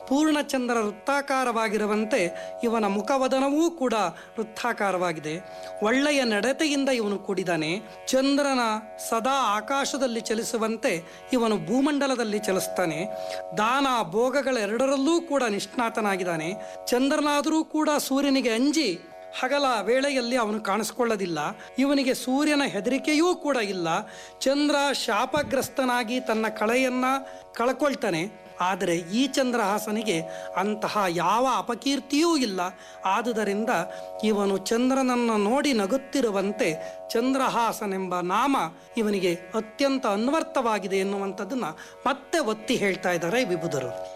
ಪೂರ್ಣಚಂದ್ರ ವೃತ್ತಾಕಾರವಾಗಿರುವಂತೆ ಇವನ ಮುಖವದನವೂ ಕೂಡ ವೃತ್ತಾಕಾರವಾಗಿದೆ ಒಳ್ಳೆಯ ನಡತೆಯಿಂದ ಇವನು ಕೂಡಿದಾನೆ ಚಂದ್ರನ ಸದಾ ಆಕಾಶದಲ್ಲಿ ಚಲಿಸುವಂತೆ ಇವನು ಭೂಮಂಡಲದಲ್ಲಿ ಚಲಿಸ್ತಾನೆ ದಾನ ಭೋಗಗಳೆರಡರಲ್ಲೂ ಕೂಡ ನಿಷ್ಣಾತನಾಗಿದ್ದಾನೆ ಚಂದ್ರನಾದರೂ ಕೂಡ ಸೂರ್ಯನಿಗೆ ಅಂಜಿ ಹಗಲ ವೇಳೆಯಲ್ಲಿ ಅವನು ಕಾಣಿಸ್ಕೊಳ್ಳೋದಿಲ್ಲ ಇವನಿಗೆ ಸೂರ್ಯನ ಹೆದರಿಕೆಯೂ ಕೂಡ ಇಲ್ಲ ಚಂದ್ರ ಶಾಪಗ್ರಸ್ತನಾಗಿ ತನ್ನ ಕಳೆಯನ್ನ ಕಳ್ಕೊಳ್ತಾನೆ ಆದರೆ ಈ ಚಂದ್ರಹಾಸನಿಗೆ ಅಂತಹ ಯಾವ ಅಪಕೀರ್ತಿಯೂ ಇಲ್ಲ ಆದುದರಿಂದ ಇವನು ಚಂದ್ರನನ್ನು ನೋಡಿ ನಗುತ್ತಿರುವಂತೆ ಚಂದ್ರಹಾಸನೆಂಬ ನಾಮ ಇವನಿಗೆ ಅತ್ಯಂತ ಅನ್ವರ್ಥವಾಗಿದೆ ಎನ್ನುವಂಥದ್ದನ್ನ ಮತ್ತೆ ಒತ್ತಿ ಹೇಳ್ತಾ ಇದ್ದಾರೆ ವಿಭುಧರು